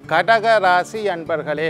கடக ராசி அன்பர்களே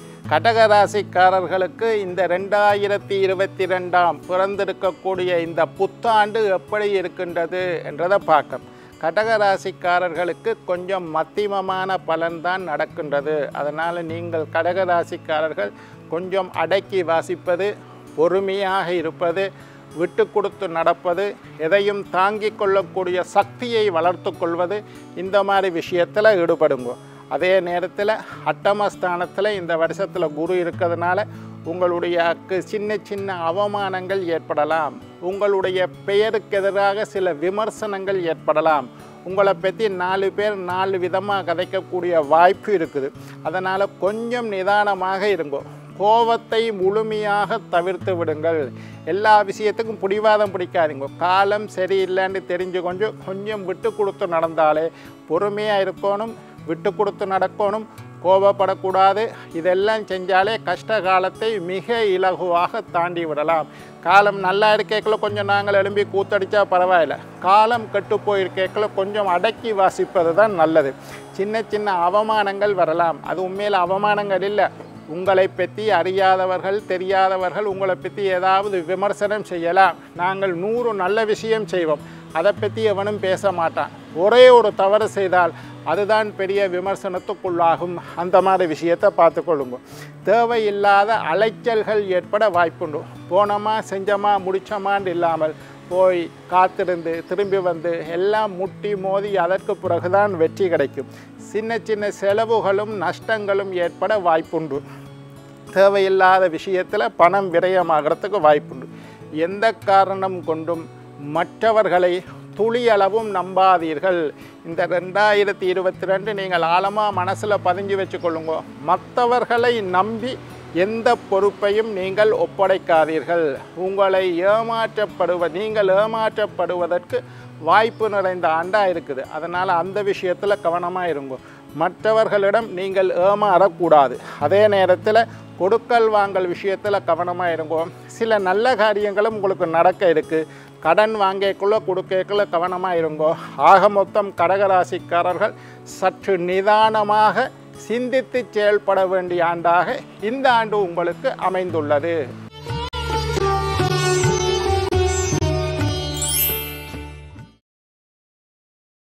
கடக ராசிக்காரர்களுக்கு இந்த ரெண்டாயிரத்தி இருபத்தி ரெண்டாம் பிறந்திருக்கக்கூடிய இந்த புத்தாண்டு எப்படி இருக்கின்றது என்றதை பார்க்க கடக ராசிக்காரர்களுக்கு கொஞ்சம் மத்தியமமான பலன்தான் நடக்கின்றது அதனால் நீங்கள் கடக ராசிக்காரர்கள் கொஞ்சம் அடக்கி வாசிப்பது பொறுமையாக இருப்பது விட்டு கொடுத்து நடப்பது எதையும் தாங்கிக் கொள்ளக்கூடிய சக்தியை வளர்த்து கொள்வது இந்த மாதிரி விஷயத்தில் ஈடுபடுங்க அதே நேரத்தில் அட்டமஸ்தானத்தில் இந்த வருஷத்தில் குரு இருக்கிறதுனால உங்களுடைய கு- சின்ன சின்ன அவமானங்கள் ஏற்படலாம் உங்களுடைய பெயருக்கு எதிராக சில விமர்சனங்கள் ஏற்படலாம் உங்களை பற்றி நாலு பேர் நாலு விதமாக கதைக்கக்கூடிய வாய்ப்பு இருக்குது அதனால் கொஞ்சம் நிதானமாக இருங்கோ கோபத்தை முழுமையாக தவிர்த்து விடுங்கள் எல்லா விஷயத்துக்கும் பிடிவாதம் பிடிக்காதீங்க காலம் சரியில்லைன்னு தெரிஞ்சு கொஞ்சம் கொஞ்சம் விட்டு கொடுத்து நடந்தாலே பொறுமையாக இருக்கணும் விட்டு கொடுத்து நடக்கணும் கோபப்படக்கூடாது இதெல்லாம் செஞ்சாலே கஷ்ட காலத்தை மிக இலகுவாக தாண்டி விடலாம் காலம் நல்லா இருக்கேக்கில் கொஞ்சம் நாங்கள் எழும்பி கூத்தடிச்சா பரவாயில்ல காலம் கெட்டு போயிருக்கேக்கில் கொஞ்சம் அடக்கி வாசிப்பது தான் நல்லது சின்ன சின்ன அவமானங்கள் வரலாம் அது உண்மையில் அவமானங்கள் இல்லை உங்களை பற்றி அறியாதவர்கள் தெரியாதவர்கள் உங்களை பற்றி ஏதாவது விமர்சனம் செய்யலாம் நாங்கள் நூறு நல்ல விஷயம் செய்வோம் அதை பற்றி எவனும் பேச மாட்டான் ஒரே ஒரு தவறு செய்தால் அதுதான் பெரிய விமர்சனத்துக்குள்ளாகும் அந்த மாதிரி விஷயத்தை பார்த்துக்கொள்ளுங்க தேவையில்லாத அலைச்சல்கள் ஏற்பட வாய்ப்புண்டு போனோமா செஞ்சோமா முடிச்சோமான்னு இல்லாமல் போய் காத்திருந்து திரும்பி வந்து எல்லாம் முட்டி மோதி அதற்கு பிறகுதான் வெற்றி கிடைக்கும் சின்ன சின்ன செலவுகளும் நஷ்டங்களும் ஏற்பட வாய்ப்புண்டு தேவையில்லாத விஷயத்தில் பணம் விரயமாகிறதுக்கு வாய்ப்புண்டு எந்த காரணம் கொண்டும் மற்றவர்களை துளியளவும் நம்பாதீர்கள் இந்த ரெண்டாயிரத்தி இருபத்தி ரெண்டு நீங்கள் ஆழமாக மனசில் பதிஞ்சு வச்சுக்கொள்ளுங்க மற்றவர்களை நம்பி எந்த பொறுப்பையும் நீங்கள் ஒப்படைக்காதீர்கள் உங்களை ஏமாற்றப்படுவ நீங்கள் ஏமாற்றப்படுவதற்கு வாய்ப்பு நிறைந்த ஆண்டாக இருக்குது அதனால் அந்த விஷயத்தில் கவனமாக இருங்க மற்றவர்களிடம் நீங்கள் ஏமாறக்கூடாது அதே நேரத்தில் கொடுக்கல் வாங்கல் விஷயத்தில் கவனமாக இருங்கோ சில நல்ல காரியங்களும் உங்களுக்கு நடக்க இருக்குது கடன் வாங்கக்குள்ள கொடுக்கக்குள்ள கவனமாக இருங்கோ ஆக மொத்தம் கடகராசிக்காரர்கள் சற்று நிதானமாக சிந்தித்து செயல்பட வேண்டிய ஆண்டாக இந்த ஆண்டு உங்களுக்கு அமைந்துள்ளது